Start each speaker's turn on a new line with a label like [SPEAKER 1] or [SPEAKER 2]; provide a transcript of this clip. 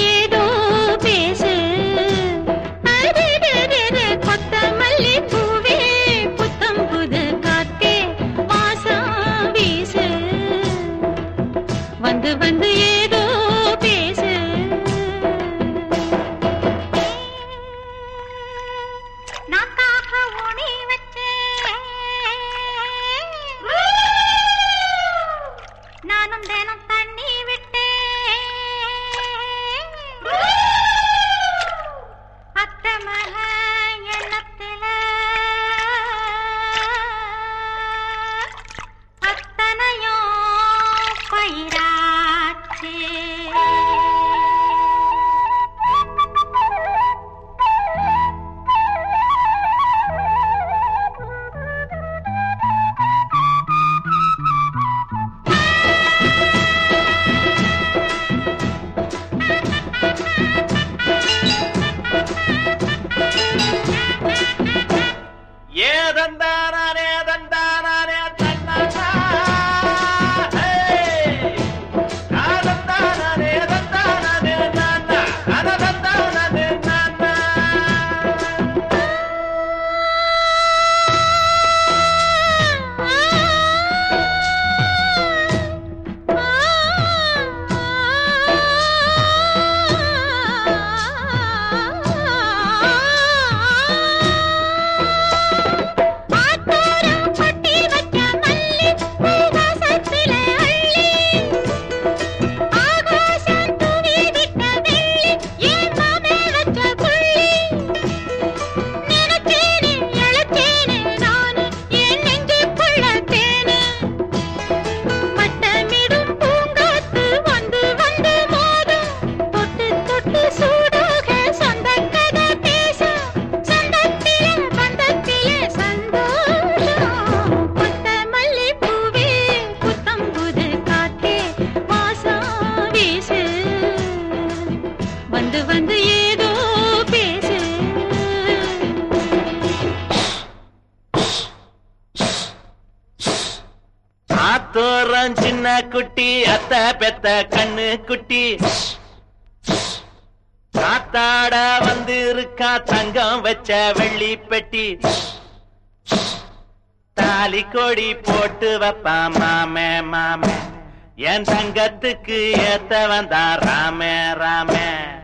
[SPEAKER 1] ஏதோ பேசு அரரரரர, கொத்தமல்லி பூவே புத்தம் புது காத்தே வாசம் வீசு வந்து வந்து ஏதோ பேசு நாக்காக ஓடி வச்சேன் நானும் தினம் தண்ணி விட்டேன் அத்தை மக எண்ணத்தில அத்தனையும் பயிராச்சே
[SPEAKER 2] ஏதந்தானே தந்தானே தன்னானா ஹே ஆதந்தானே தந்தானே நானா அதந்தானே நானா
[SPEAKER 1] ஆத்தோரம் கொட்டி வச்ச மல்லி பூவாசத்தில அள்ளி ஆகாசம் தூவி விட்ட வெள்ளி என் மாமே வச்ச புள்ளி நினைச்சேனே இழைச்சேனே நானு என் நெஞ்சுக்குள்ள தேனு வட்டமிடும் பூங்காத்து வந்து வந்து மோதும் தொட்டு தொட்டு சூடாக சொந்த கதை பேசும் சொந்தத்திலே பந்தத்திலே சந்தோஷம் கொத்தமல்லி பூவே புத்தம் புது காத்தே வாசம் வீசு வந்து வந்து ஏதோ பேசு
[SPEAKER 2] ஆத்தோரம் சின்ன குட்டி அத்த பெத்த கண்ணு குட்டி காத்தாட வந்து இருக்கா தங்கம் வச்ச வெள்ளி பெட்டி தாலி கொடி போட்டு வைப்பா மாமே மாமே என் தங்கத்துக்கு ஏத்த வந்தா ராமே ராமே